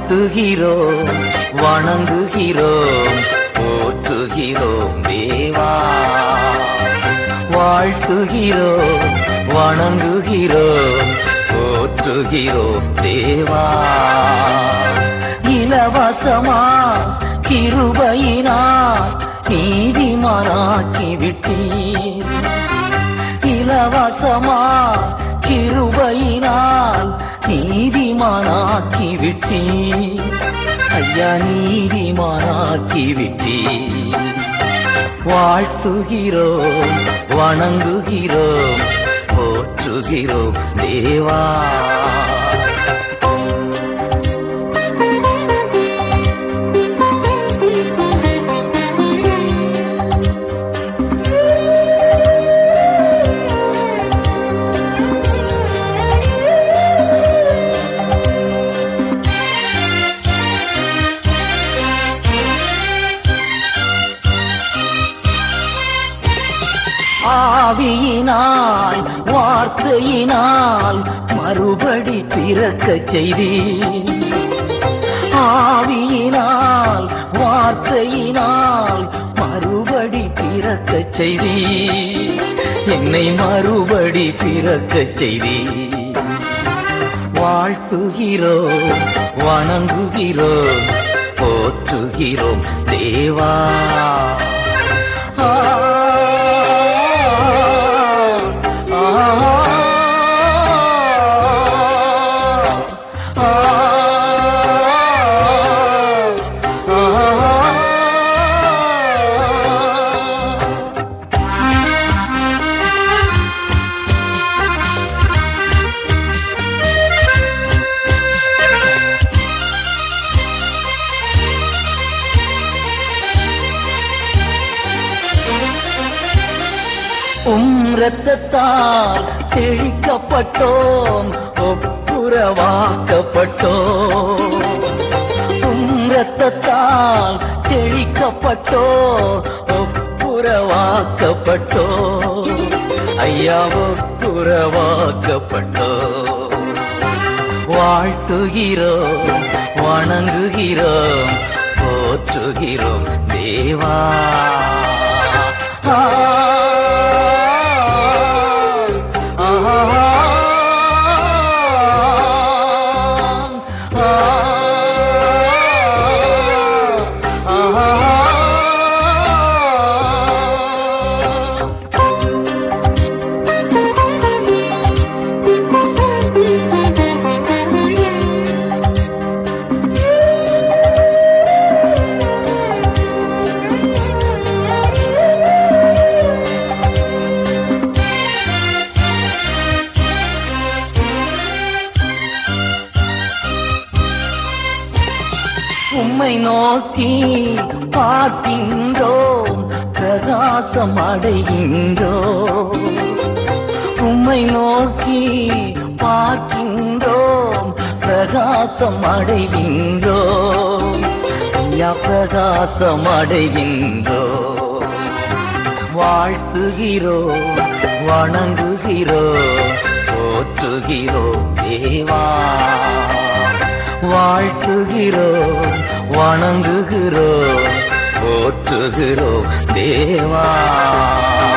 வாழ்த்துகிறோம் வணங்குகிறோம் போற்றுகிறோம் தேவா வாழ்த்துகிறோம் வணங்குகிறோம் போற்றுகிறோம் தேவா இலவசமா கிருபையினார் நீதிமானாக்கி விட்டீர் இலவசமா கிருபையினால் நீதிமானாக்கி விட்டீர் ஐயா நீதிமானாக்கி விட்டீர் வாழ்த்துகிறோம் வணங்குகிறோம் போற்றுகிறோம் தேவா ஆவியினால் வார்த்தையினால் மறுபடி பிறக்க செய்தி ஆவியினால் வார்த்தையினால் மறுபடி பிறக்க செய்தி என்னை மறுபடி பிறக்க செய்தி வாழ்த்துகிறோம் வணங்குகிறோம் போற்றுகிறோம் தேவா ஆ உம் ரத்தத்தால் தெளிக்கப்பட்டோம் ஒப்புரவாக்கப்பட்டோம் உம் ரத்தத்தால் தெளிக்கப்பட்டோ ஒப்புரவாக்கப்பட்டோ ஐயா ஒப்புரவாக்கப்பட்டோ வாழ்த்துகிறோம் வணங்குகிறோம் போற்றுகிறோம் தேவா ஆ உம்மை நோக்கி பார்க்கின்றோம் பிரகாசம் அடைகின்றோம் உம்மை நோக்கி பார்க்கின்றோம் பிரகாசம் அடைகின்றோம் ஐயா பிரகாசம் அடைகின்றோம் வாழ்த்துகிறோம் வணங்குகிறோம் போற்றுகிறோம் தேவா வாழ்த்துகிறோம் வணங்குகிறோம் போற்றுகிறோம் தேவா